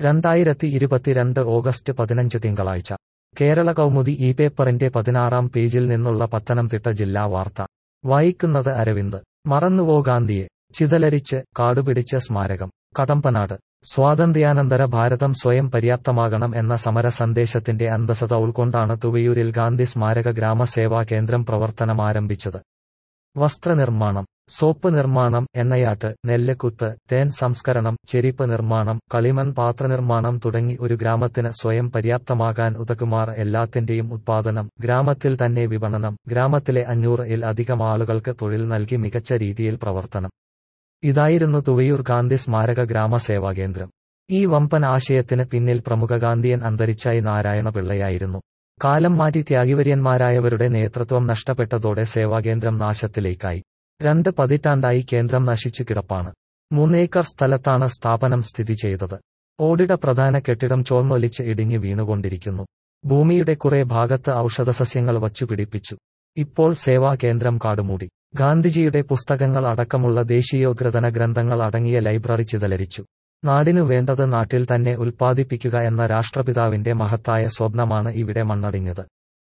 രണ്ടായിരത്തി ഇരുപത്തിരണ്ട് ഓഗസ്റ്റ് പതിനഞ്ച് തിങ്കളാഴ്ച കേരള കൗമുദി ഈ പേപ്പറിന്റെ പതിനാറാം പേജിൽ നിന്നുള്ള പത്തനംതിട്ട ജില്ലാ വാർത്ത വായിക്കുന്നത് അരവിന്ദ് മറന്നുവോ ഗാന്ധിയെ ചിതലരിച്ച് കാടുപിടിച്ച സ്മാരകം കടമ്പനാട് സ്വാതന്ത്ര്യാനന്തര ഭാരതം സ്വയം പര്യാപ്തമാകണം എന്ന സമര സന്ദേശത്തിന്റെ അന്തസത ഉൾക്കൊണ്ടാണ് തുവയൂരിൽ ഗാന്ധി സ്മാരക ഗ്രാമസേവാ കേന്ദ്രം പ്രവർത്തനമാരംഭിച്ചത് വസ്ത്രനിർമ്മാണം സോപ്പ് നിർമ്മാണം എണ്ണയാട്ട് നെല്ലുകുത്ത് തേൻ സംസ്കരണം ചെരിപ്പ് നിർമ്മാണം കളിമൺ പാത്രനിർമ്മാണം തുടങ്ങി ഒരു ഗ്രാമത്തിന് സ്വയം പര്യാപ്തമാകാൻ ഉതകുമാർ എല്ലാത്തിന്റെയും ഉത്പാദനം ഗ്രാമത്തിൽ തന്നെ വിപണനം ഗ്രാമത്തിലെ അഞ്ഞൂറ് ഇൽ അധികം ആളുകൾക്ക് തൊഴിൽ നൽകി മികച്ച രീതിയിൽ പ്രവർത്തനം ഇതായിരുന്നു തുവയൂർ ഗാന്ധി സ്മാരക ഗ്രാമസേവാ കേന്ദ്രം ഈ വമ്പൻ ആശയത്തിന് പിന്നിൽ പ്രമുഖ ഗാന്ധിയൻ അന്തരിച്ചായി നാരായണ പിള്ളയായിരുന്നു കാലം മാറ്റി ത്യാഗിവര്യന്മാരായവരുടെ നേതൃത്വം നഷ്ടപ്പെട്ടതോടെ സേവാകേന്ദ്രം നാശത്തിലേക്കായി രണ്ട് പതിറ്റാണ്ടായി കേന്ദ്രം നശിച്ചു കിടപ്പാണ് മൂന്നേക്കർ സ്ഥലത്താണ് സ്ഥാപനം സ്ഥിതി ചെയ്തത് ഓടിട പ്രധാന കെട്ടിടം ചോർന്നൊലിച്ച് ഇടിഞ്ഞു വീണുകൊണ്ടിരിക്കുന്നു ഭൂമിയുടെ കുറെ ഭാഗത്ത് ഔഷധസസ്യങ്ങൾ വച്ചുപിടിപ്പിച്ചു ഇപ്പോൾ സേവാകേന്ദ്രം കാടുമൂടി ഗാന്ധിജിയുടെ പുസ്തകങ്ങൾ അടക്കമുള്ള ദേശീയോദ്ഗ്രഥന ഗ്രന്ഥങ്ങൾ അടങ്ങിയ ലൈബ്രറി ചിതലരിച്ചു നാടിനു വേണ്ടത് നാട്ടിൽ തന്നെ ഉൽപ്പാദിപ്പിക്കുക എന്ന രാഷ്ട്രപിതാവിന്റെ മഹത്തായ സ്വപ്നമാണ് ഇവിടെ മണ്ണടിഞ്ഞത്